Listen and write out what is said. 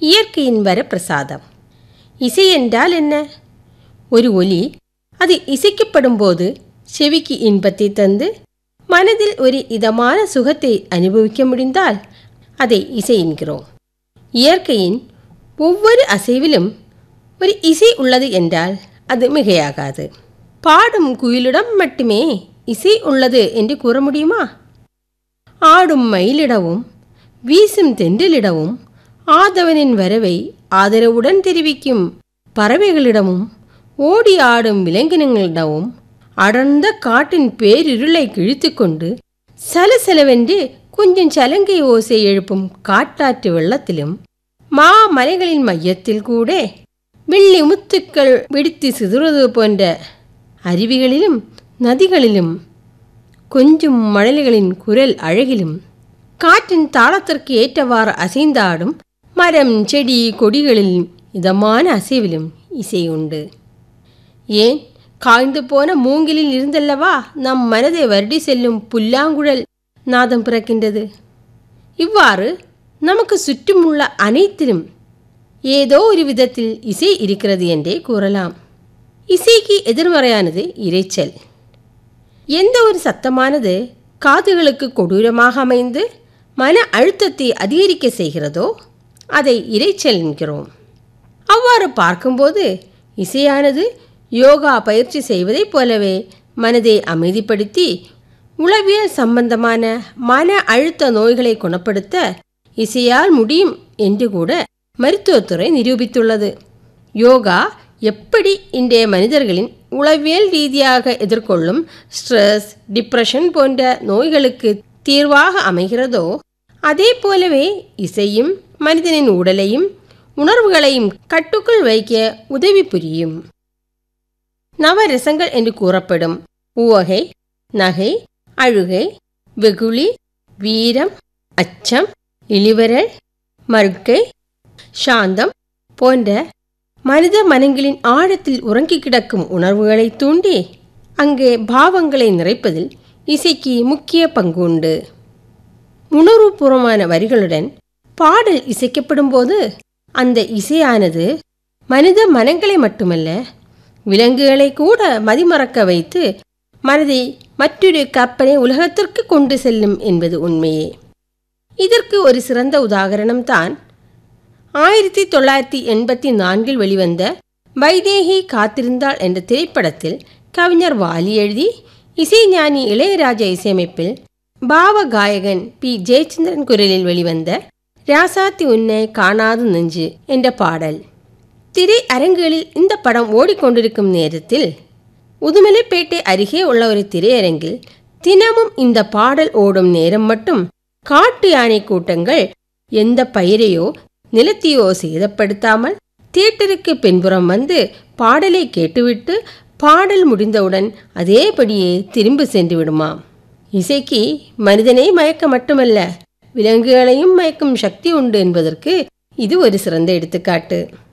இயற்கையின் வரப்பிரசாதம் இசை என்றால் என்ன ஒரு ஒலி அது இசைக்கப்படும் போது செவிக்கு இன்பத்தை தந்து மனதில் ஒரு இதமான சுகத்தை அனுபவிக்க முடிந்தால் அதை இசை என்கிறோம் இயற்கையின் ஒவ்வொரு அசைவிலும் ஒரு இசை உள்ளது என்றால் அது மிகையாகாது பாடும் குயிலிடம் மட்டுமே இசை உள்ளது என்று கூற முடியுமா ஆடும் மயிலிடவும் வீசும் தென்றலிடவும் ஆதவனின் வரவை ஆதரவுடன் தெரிவிக்கும் பறவைகளிடமும் ஓடி ஆடும் விலங்கினங்களிடமும் அடர்ந்த காட்டின் பேரிருளை கிழித்துக்கொண்டு சலசலவென்று கொஞ்சம் சலங்கை ஓசை எழுப்பும் காட்டாற்று வெள்ளத்திலும் மாமலைகளின் மையத்தில் கூட வெள்ளி முத்துக்கள் வெடித்து சிதறுவது போன்ற அருவிகளிலும் நதிகளிலும் கொஞ்சம் மழலைகளின் குரல் அழகிலும் காற்றின் தாளத்திற்கு ஏற்றவாறு அசைந்தாடும் மரம் செடி கொடிகளில் இதமான அசைவிலும் இசை உண்டு ஏன் காய்ந்து போன மூங்கிலில் இருந்தல்லவா நம் மனதை வருடி செல்லும் புல்லாங்குழல் நாதம் பிறக்கின்றது இவ்வாறு நமக்கு சுற்றுமுள்ள அனைத்திலும் ஏதோ ஒரு விதத்தில் இசை இருக்கிறது என்றே கூறலாம் இசைக்கு எதிர்மறையானது இரைச்சல் எந்த ஒரு சத்தமானது காதுகளுக்கு கொடூரமாக அமைந்து மன அழுத்தத்தை அதிகரிக்க செய்கிறதோ அதை இரைச்சல் என்கிறோம் அவ்வாறு பார்க்கும்போது இசையானது யோகா பயிற்சி செய்வதைப் போலவே மனதை அமைதிப்படுத்தி உளவியல் சம்பந்தமான மன அழுத்த நோய்களை குணப்படுத்த இசையால் முடியும் என்று கூட மருத்துவத்துறை நிரூபித்துள்ளது யோகா எப்படி இன்றைய மனிதர்களின் உளவியல் ரீதியாக எதிர்கொள்ளும் ஸ்ட்ரெஸ் டிப்ரெஷன் போன்ற நோய்களுக்கு தீர்வாக அமைகிறதோ அதே போலவே இசையும் மனிதனின் உடலையும் உணர்வுகளையும் கட்டுக்குள் வைக்க உதவி புரியும் நவரசங்கள் என்று கூறப்படும் உவகை நகை அழுகை வெகுளி வீரம் அச்சம் இளிவரல் மறுக்கை சாந்தம் போன்ற மனித மனங்களின் ஆழத்தில் உறங்கி கிடக்கும் உணர்வுகளை தூண்டி அங்கே பாவங்களை நிறைப்பதில் இசைக்கு முக்கிய பங்கு உண்டு உணர்வுபூர்வமான வரிகளுடன் பாடல் இசைக்கப்படும் போது அந்த இசையானது மனித மனங்களை மட்டுமல்ல விலங்குகளை கூட மதிமறக்க வைத்து மனதை மற்றொரு கற்பனை உலகத்திற்கு கொண்டு செல்லும் என்பது உண்மையே இதற்கு ஒரு சிறந்த உதாகரணம்தான் ஆயிரத்தி தொள்ளாயிரத்தி எண்பத்தி நான்கில் வெளிவந்த வைதேகி காத்திருந்தாள் என்ற திரைப்படத்தில் கவிஞர் வாலி எழுதி இசைஞானி இளையராஜா இசையமைப்பில் பாவ காயகன் பி ஜெயச்சந்திரன் குரலில் வெளிவந்த ராசாத்தி உன்னை காணாது நெஞ்சு என்ற பாடல் திரை அரங்குகளில் இந்த படம் ஓடிக்கொண்டிருக்கும் நேரத்தில் உதுமலைப்பேட்டை அருகே உள்ள ஒரு திரையரங்கில் தினமும் இந்த பாடல் ஓடும் நேரம் மட்டும் காட்டு யானை கூட்டங்கள் எந்த பயிரையோ நிலத்தையோ சேதப்படுத்தாமல் தியேட்டருக்கு பின்புறம் வந்து பாடலை கேட்டுவிட்டு பாடல் முடிந்தவுடன் அதேபடியே திரும்பி சென்று விடுமாம் இசைக்கு மனிதனை மயக்க மட்டுமல்ல விலங்குகளையும் மயக்கும் சக்தி உண்டு என்பதற்கு இது ஒரு சிறந்த எடுத்துக்காட்டு